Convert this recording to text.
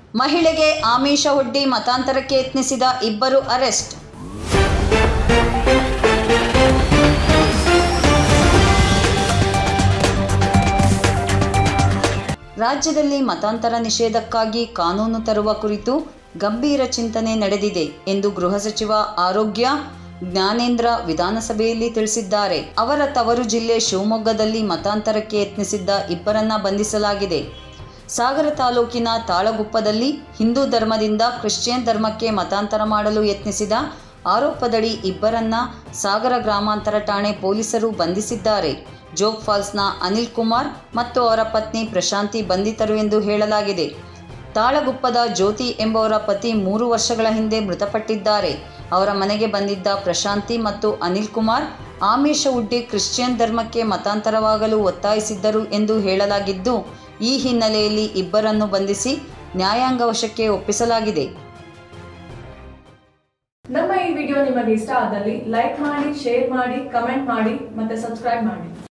ಮಹಿಳೆಗೆ ಆಮಿಷ ಒಡ್ಡಿ ಮತಾಂತರಕ್ಕೆ ಯತ್ನಿಸಿದ ಇಬ್ಬರು ಅರೆಸ್ಟ್ ರಾಜ್ಯದಲ್ಲಿ ಮತಾಂತರ ನಿಷೇಧಕ್ಕಾಗಿ ಕಾನೂನು ತರುವ ಕುರಿತು ಗಂಭೀರ ಚಿಂತನೆ ನಡೆದಿದೆ ಎಂದು ಗೃಹ ಸಚಿವ ಆರೋಗ್ಯ ಜ್ಞಾನೇಂದ್ರ ವಿಧಾನಸಭೆಯಲ್ಲಿ ತಿಳಿಸಿದ್ದಾರೆ ಅವರ ತವರು ಜಿಲ್ಲೆ ಶಿವಮೊಗ್ಗದಲ್ಲಿ ಮತಾಂತರಕ್ಕೆ ಯತ್ನಿಸಿದ್ದ ಇಬ್ಬರನ್ನ ಬಂಧಿಸಲಾಗಿದೆ ಸಾಗರ ತಾಲೂಕಿನ ತಾಳಗುಪ್ಪದಲ್ಲಿ ಹಿಂದೂ ಧರ್ಮದಿಂದ ಕ್ರಿಶ್ಚಿಯನ್ ಧರ್ಮಕ್ಕೆ ಮತಾಂತರ ಮಾಡಲು ಯತ್ನಿಸಿದ ಆರೋಪದಡಿ ಇಬ್ಬರನ್ನ ಸಾಗರ ಗ್ರಾಮಾಂತರ ಠಾಣೆ ಪೊಲೀಸರು ಬಂಧಿಸಿದ್ದಾರೆ ಜೋಗ್ ಫಾಲ್ಸ್ನ ಅನಿಲ್ ಕುಮಾರ್ ಮತ್ತು ಅವರ ಪತ್ನಿ ಪ್ರಶಾಂತಿ ಬಂಧಿತರು ಎಂದು ಹೇಳಲಾಗಿದೆ ತಾಳಗುಪ್ಪದ ಜ್ಯೋತಿ ಎಂಬುವರ ಪತಿ ಮೂರು ವರ್ಷಗಳ ಹಿಂದೆ ಮೃತಪಟ್ಟಿದ್ದಾರೆ ಅವರ ಮನೆಗೆ ಬಂದಿದ್ದ ಪ್ರಶಾಂತಿ ಮತ್ತು ಅನಿಲ್ ಕುಮಾರ್ ಆಮಿಷ ಉಡ್ಡಿ ಕ್ರಿಶ್ಚಿಯನ್ ಧರ್ಮಕ್ಕೆ ಮತಾಂತರವಾಗಲು ಒತ್ತಾಯಿಸಿದ್ದರು ಎಂದು ಹೇಳಲಾಗಿದ್ದು ಈ ಹಿನ್ನೆಲೆಯಲ್ಲಿ ಇಬ್ಬರನ್ನು ಬಂಧಿಸಿ ನ್ಯಾಯಾಂಗ ವಶಕ್ಕೆ ಒಪ್ಪಿಸಲಾಗಿದೆ ನಮ್ಮ ಈ ವಿಡಿಯೋ ನಿಮಗೆ ಇಷ್ಟ ಆದಲ್ಲಿ ಲೈಕ್ ಮಾಡಿ ಶೇರ್ ಮಾಡಿ ಕಮೆಂಟ್ ಮಾಡಿ ಮತ್ತೆ ಸಬ್ಸ್ಕ್ರೈಬ್ ಮಾಡಿ